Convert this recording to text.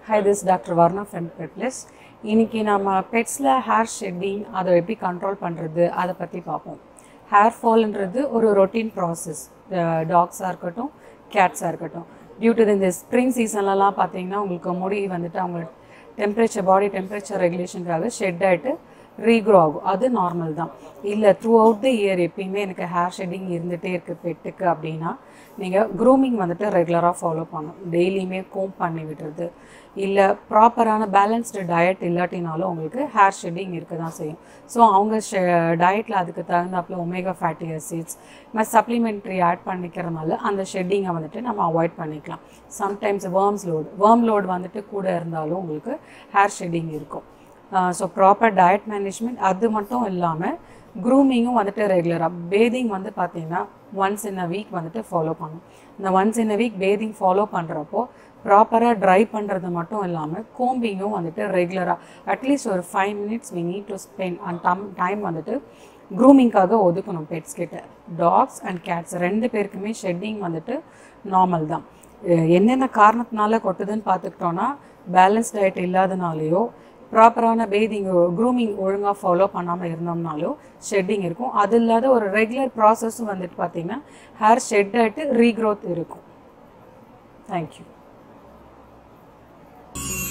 high this doctor Varna from petless இன்னைக்கு நம்ம பெட்ஸில் hair shedding அதை எப்படி கண்ட்ரோல் பண்ணுறது அதை பற்றி பார்ப்போம் ஹேர் ஃபால்ன்றது ஒரு ரொட்டீன் ப்ராசஸ் டாக்ஸாக இருக்கட்டும் கேட்ஸாக இருக்கட்டும் டியூ டு இந்த ஸ்ப்ரிங் சீசன்லலாம் பார்த்தீங்கன்னா உங்களுக்கு முடி வந்துட்டு அவங்க டெம்பரேச்சர் பாடி டெம்பரேச்சர் ரெகுலேஷனுக்காக ஷெட் ஆகிட்டு ரீக்ரோ ஆகும் அது நார்மல் தான் இல்லை த்ரூ அவுட் த இயர் எப்பயுமே எனக்கு ஹேர் ஷெட்டிங் இருந்துகிட்டே இருக்குது பெட்டுக்கு அப்படின்னா நீங்கள் க்ரூமிங் வந்துட்டு ரெகுலராக ஃபாலோ பண்ணணும் டெய்லியுமே கோம் பண்ணி விடுறது இல்லை ப்ராப்பரான பேலன்ஸ்டு டயட் இல்லாட்டினாலும் உங்களுக்கு ஹேர் ஷெட்டிங் இருக்க தான் செய்யும் ஸோ அவங்க ஷெ டயட்டில் அதுக்கு தகுந்தாப்புல ஒமேகா ஃபேட்டி அசிட்ஸ் மாதிரி சப்ளிமெண்ட்ரி ஆட் பண்ணிக்கிறனால அந்த ஷெட்டிங்கை வந்துட்டு நம்ம அவாய்ட் பண்ணிக்கலாம் sometimes worms load worm load வந்துட்டு கூட இருந்தாலும் உங்களுக்கு ஹேர் ஷெட்டிங் இருக்கும் ஸோ ப்ராப்பர் டயட் மேனேஜ்மெண்ட் அது மட்டும் இல்லாமல் க்ரூமிங்கும் வந்துட்டு ரெகுலராக பேதிங் வந்து பார்த்தீங்கன்னா ஒன்ஸ் இன் அ வீக் வந்துட்டு ஃபாலோ பண்ணும் இந்த once in a week bathing follow பண்ணுறப்போ ப்ராப்பராக ட்ரை பண்ணுறது மட்டும் இல்லாமல் கோம்பிங்கும் வந்துட்டு ரெகுலராக அட்லீஸ்ட் ஒரு five minutes we need to spend and dumb time வந்துட்டு க்ரூமிங்காக ஒதுக்கணும் பெட்ஸ் கிட்ட டாக்ஸ் அண்ட் கேட்ஸ் ரெண்டு பேருக்குமே ஷெட்டிங் வந்துட்டு நார்மல் தான் என்னென்ன காரணத்தினால கொட்டுதுன்னு பார்த்துக்கிட்டோன்னா பேலன்ஸ் டயட் இல்லாதனாலேயோ ப்ராப்பரான பேதிங் க்ரூமிங் ஒழுங்காக ஃபாலோ பண்ணாமல் இருந்தோம்னாலும் ஷெட்டிங் இருக்கும் அது இல்லாத ஒரு ரெகுலர் ப்ராசஸும் வந்துட்டு பார்த்திங்கன்னா ஹேர் ஷெட் ஆகிட்டு ரீக்ரோத் இருக்கும் தேங்க்யூ